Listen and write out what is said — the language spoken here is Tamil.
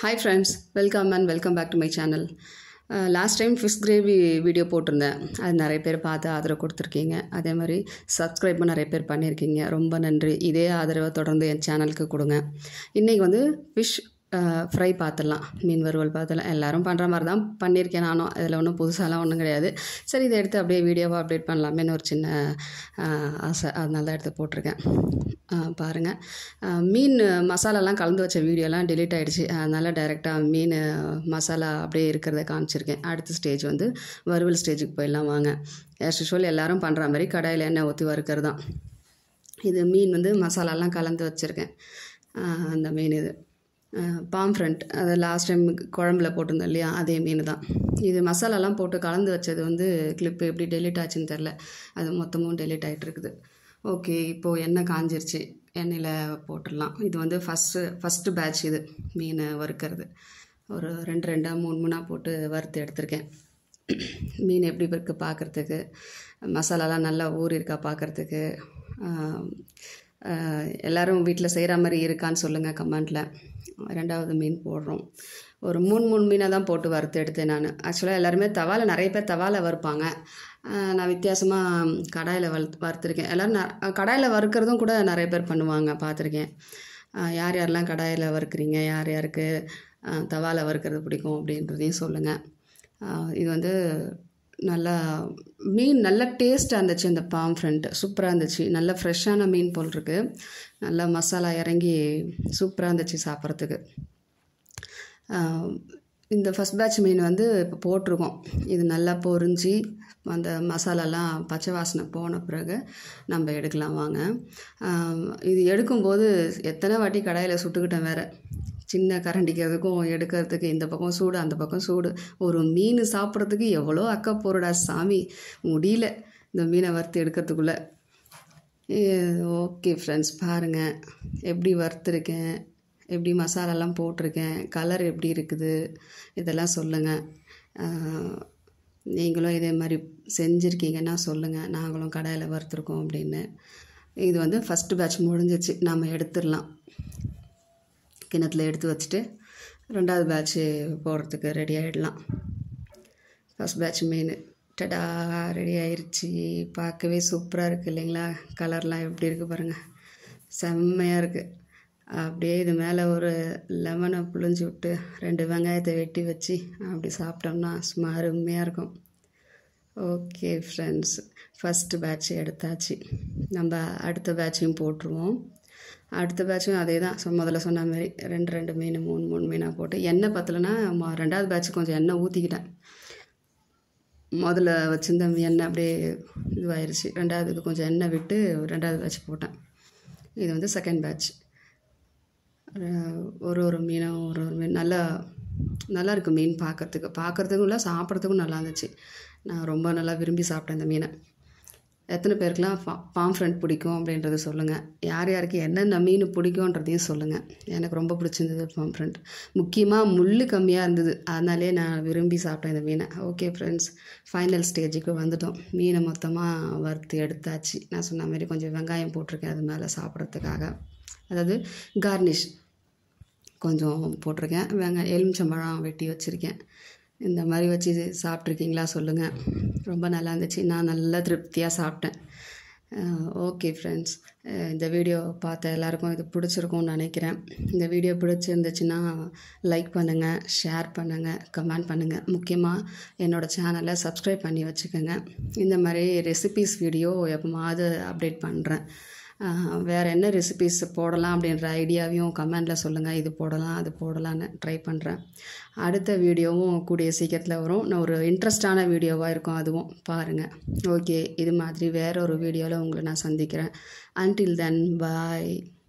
hi friends welcome and welcome back to my channel last time fish gravy video போட்டிருந்தேன் அது நிறைய பேர் பார்த்து ஆதரவு கொடுத்துருக்கீங்க அதே மாதிரி சப்ஸ்கிரைப்பும் நிறைய பேர் பண்ணியிருக்கீங்க ரொம்ப நன்றி இதே ஆதரவை தொடர்ந்து என் சேனலுக்கு கொடுங்க இன்றைக்கி வந்து ஃபிஷ் ஃப்ரை பார்த்துடலாம் மீன் வறுவல் பார்த்துடலாம் எல்லோரும் பண்ணுற மாதிரி தான் பண்ணியிருக்கேன் நானும் இதில் ஒன்றும் புதுசாலாம் ஒன்றும் கிடையாது சரி இதை எடுத்து அப்படியே வீடியோவாக அப்டேட் பண்ணலாமேன்னு ஒரு சின்ன ஆஹ், ஆசை அதனால தான் எடுத்து போட்டிருக்கேன் ஆஹ், பாருங்கள் ஆஹ், மீன் மசாலாலாம் கலந்து வச்ச வீடியோலாம் delete ஆகிடுச்சு அதனால் டைரெக்டாக மீன் மசாலா அப்படியே இருக்கிறத காமிச்சிருக்கேன் அடுத்த ஸ்டேஜ் வந்து வறுவல் ஸ்டேஜுக்கு போயிடலாம் வாங்க ஆஸ் யூஷுவல் எல்லாரும் பண்ணுற மாதிரி கடாயில் எண்ணெய் ஊற்றி வறுக்கிறது தான் இது மீன் வந்து மசாலாலாம் கலந்து வச்சுருக்கேன் ஆஹ் அந்த மீன் இது பாம்ஃப்ரண்ட் அது லாஸ்ட் டைம் குழம்புல போட்டிருந்தோம் இல்லையா அதே மீன் தான் இது மசாலாலாம் போட்டு கலந்து வச்சது வந்து கிளிப்பு எப்படி டெலிட் ஆச்சுன்னு தெரில அது மொத்தமும் டெலிட் ஆகிட்டு இருக்குது ஓகே இப்போது எண்ணெய் காஞ்சிருச்சு எண்ணெயில் போட்டுடலாம் இது வந்து ஃபஸ்ட்டு ஃபஸ்ட்டு பேட்ச் இது மீன் வறுக்கிறது ஒரு ரெண்டு ரெண்டாக மூணு மூணாக போட்டு வறுத்து எடுத்திருக்கேன் மீன் எப்படி இருக்கு பார்க்குறதுக்கு மசாலாலாம் நல்லா ஊறி இருக்கா பார்க்குறதுக்கு எல்லோரும் வீட்டில் செய்கிற மாதிரி இருக்கான்னு சொல்லுங்கள் கமெண்ட்டில் ரெண்டாவது மீன் போடுறோம் ஒரு மூணு மூணு மீனாக தான் போட்டு வறுத்து எடுத்தேன் நான் ஆக்சுவலாக எல்லாருமே தவால நிறைய பேர் தவால வறுப்பாங்க ஆஹ் நான் வித்தியாசமாக கடாயில் வறு வறுத்துருக்கேன் எல்லோரும் ந கடாயில் வறுக்கிறதும் கூட நிறைய பேர் பண்ணுவாங்க பார்த்துருக்கேன் ஆஹ் யார் யாரெல்லாம் கடாயில் வறுக்கிறீங்க யார் யாருக்கு ஆஹ் தவால வறுக்கிறது பிடிக்கும் அப்படின்றதையும் சொல்லுங்கள் ஆஹ் இது வந்து நல்லா மீன் நல்ல டேஸ்ட்டாக இருந்துச்சு அந்த பாம் ஃப்ரண்ட் சூப்பராக இருந்துச்சு நல்ல ஃப்ரெஷ்ஷான மீன் போல் இருக்கு நல்லா மசாலா இறங்கி சூப்பராக இருந்துச்சு சாப்பிட்றதுக்கு இந்த ஃபஸ்ட் பேட்ச் மீன் வந்து இப்போ போட்டிருக்கோம் இது நல்லா பொரிஞ்சு அந்த மசாலாலாம் பச்சை வாசனை போன பிறகு நம்ம எடுக்கலாம் வாங்க ஆஹ் இது எடுக்கும்போது எத்தனை வாட்டி கடாயில் சுட்டுக்கிட்டேன் வேற சின்ன கரண்டிக்கிறதுக்கும் எடுக்கிறதுக்கு இந்த பக்கம் சூடு அந்த பக்கம் சூடு ஒரு மீன் சாப்பிட்றதுக்கு எவ்வளோ அக்கா போறடா சாமி முடியல இந்த மீனை வறுத்து எடுக்கிறதுக்குள்ளே ஓகே ஃப்ரெண்ட்ஸ் பாருங்கள் எப்படி வறுத்துருக்கேன் எப்படி மசாலாலாம் போட்டிருக்கேன் கலர் எப்படி இருக்குது இதெல்லாம் சொல்லுங்கள் நீங்களும் இதே மாதிரி செஞ்சுருக்கீங்கன்னா சொல்லுங்கள் நாங்களும் கடையில் வறுத்துருக்கோம் அப்படின்னு இது வந்து ஃபஸ்ட்டு பேட்ச் முடிஞ்சிச்சு நாம் எடுத்துடலாம் கிணத்துல எடுத்து வச்சுட்டு ரெண்டாவது பேட்ச்சு போடுறதுக்கு ரெடி ஆகிடலாம் ஃபஸ்ட் பேட்ச் மீன் டடா ரெடி ஆயிருச்சு பார்க்கவே சூப்பராக இருக்குது இல்லைங்களா கலர்லாம் எப்படி இருக்குது பாருங்கள் செம்மையாக இருக்குது அப்படியே இது மேலே ஒரு லெமனை புழிஞ்சு விட்டு ரெண்டு வெங்காயத்தை வெட்டி வச்சு அப்படி சாப்பிட்டோம்னா சும்மா அருமையாக இருக்கும் ஓகே ஃப்ரெண்ட்ஸ் ஃபஸ்ட்டு பேட்ச் எடுத்தாச்சு நம்ம அடுத்த பேட்சையும் போட்டுருவோம் அடுத்த பேட்சும் அதே தான் ஸோ முதல்ல சொன்ன மாதிரி ரெண்டு ரெண்டு மீன் மூணு மூணு மீனாக போட்டு எண்ணெய் பத்தலைன்னா ம- ரெண்டாவது பேட்ச் கொஞ்சம் எண்ணெய் ஊற்றிக்கிட்டேன் முதல்ல வச்சிருந்த எண்ணெய் அப்படியே இதுவாயிருச்சு ரெண்டாவதுக்கு கொஞ்சம் எண்ணெய் விட்டு ரெண்டாவது பேட்ச் போட்டேன் இது வந்து செகண்ட் பேட்ச் ஒரு ஒரு மீனும் ஒரு ஒரு மீன் நல்லா நல்லா இருக்கு மீன் பார்க்கறதுக்கு பார்க்கறதுக்கும் இல்லை சாப்பிட்றதுக்கும் நல்லா இருந்துச்சு நான் ரொம்ப நல்லா விரும்பி சாப்பிட்டேன் இந்த மீனை எத்தனை பேருக்குலாம் பா பாம்ஃப்ரண்ட் பிடிக்கும் அப்படின்றத சொல்லுங்கள் யார் யாருக்கு என்னென்ன மீன் பிடிக்கும்ன்றதையும் சொல்லுங்கள் எனக்கு ரொம்ப பிடிச்சிருந்தது பாம்ஃப்ரண்ட் முக்கியமாக முள் கம்மியாக இருந்தது அதனாலே நான் விரும்பி சாப்பிட்டேன் இந்த மீனை ஓகே ஃப்ரெண்ட்ஸ் ஃபைனல் ஸ்டேஜுக்கு வந்துட்டோம் மீனை மொத்தமாக வறுத்து எடுத்தாச்சு நான் சொன்ன மாதிரி கொஞ்சம் வெங்காயம் போட்டிருக்கேன் அது மேலே சாப்பிட்றதுக்காக அதாவது கார்னிஷ் கொஞ்சம் போட்டிருக்கேன் வெங்காயம் எலுமிச்சம்பழம் வெட்டி வச்சுருக்கேன் இந்த மாதிரி வச்சு சாப்பிட்ருக்கீங்களா சொல்லுங்கள் ரொம்ப நல்லா இருந்துச்சு நான் நல்லா திருப்தியாக சாப்பிட்டேன் ஓகே ஃப்ரெண்ட்ஸ் இந்த வீடியோ பார்த்த எல்லாருக்கும் இது பிடிச்சிருக்கும்னு நினைக்கிறேன் இந்த வீடியோ பிடிச்சிருந்துச்சுன்னா லைக் பண்ணுங்கள் ஷேர் பண்ணுங்கள் கமெண்ட் பண்ணுங்கள் முக்கியமாக என்னோடய சேனலை சப்ஸ்கிரைப் பண்ணி வச்சுக்கோங்க இந்த மாதிரி ரெசிபீஸ் வீடியோ எப்போமாவது அப்டேட் பண்ணுறேன் வேறு என்ன ரெசிபீஸ் போடலாம் அப்படின்ற ஐடியாவையும் கமெண்டில் சொல்லுங்கள் இது போடலாம் அது போடலான்னு ட்ரை பண்ணுறேன் அடுத்த வீடியோவும் கூடிய சீக்கிரத்தில் வரும் நான் ஒரு இன்ட்ரெஸ்டான வீடியோவாக இருக்கும் அதுவும் பாருங்கள் ஓகே இது மாதிரி வேற ஒரு வீடியோவில் உங்களை நான் சந்திக்கிறேன் அன்டில் தென் பாய்